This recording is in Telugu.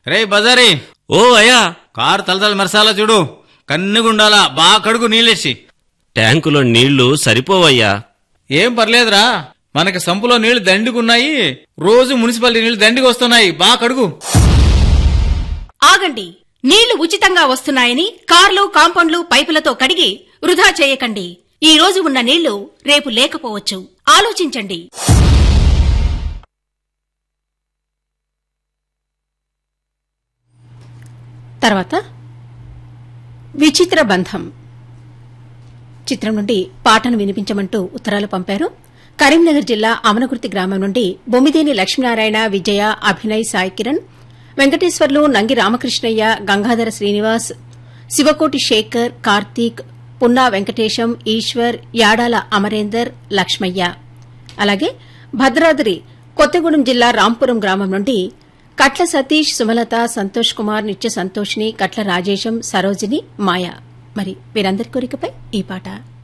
రే బజారీ ఓ అయ్యా కారు తలతల మెరసాలా చూడు కన్నుగుండాలా బాగా కడుగు నీళ్ళేసి ట్యాంకులో నీళ్లు సరిపోవయ్యా ఏం పర్లేదురా మనకి సంపులో నీళ్లు దండిగున్నాయి రోజు మున్సిపాలిటీ నీళ్లు దండిగా వస్తున్నాయి బాగా కడుగు ఆగండి నీళ్లు ఉచితంగా వస్తున్నాయని కార్లు కాంపౌండ్లు పైపులతో కడిగి వృధా చేయకండి ఈ రోజు ఉన్న నీళ్లు రేపు లేకపోవచ్చు ఆలోచించండి తర్వాత విచిత్ర బంధం చిత్రం నుండి పాటను వినిపించమంటూ ఉత్తరాలు పంపారు కరీంనగర్ జిల్లా అమనగుర్తి గ్రామం నుండి బొమ్మిదేని లక్ష్మీనారాయణ విజయ అభినయ్ సాయి కిరణ్ వెంకటేశ్వర్లు నంగి రామకృష్ణయ్య గంగాధర శ్రీనివాస్ శివకోటి శేఖర్ కార్తీక్ పున్నా వెంకటేశం ఈశ్వర్ యాడాల అమరేందర్ లక్ష్మయ్య అలాగే భద్రాద్రి కొత్తగూడెం జిల్లా రాంపురం గ్రామం నుండి కట్ల సతీష్ సుమలత సంతోష్ కుమార్ నిత్య సంతోష్ని కట్ల రాజేశం సరోజిని మాయ మరి వీరందరి కోరికపై ఈ పాట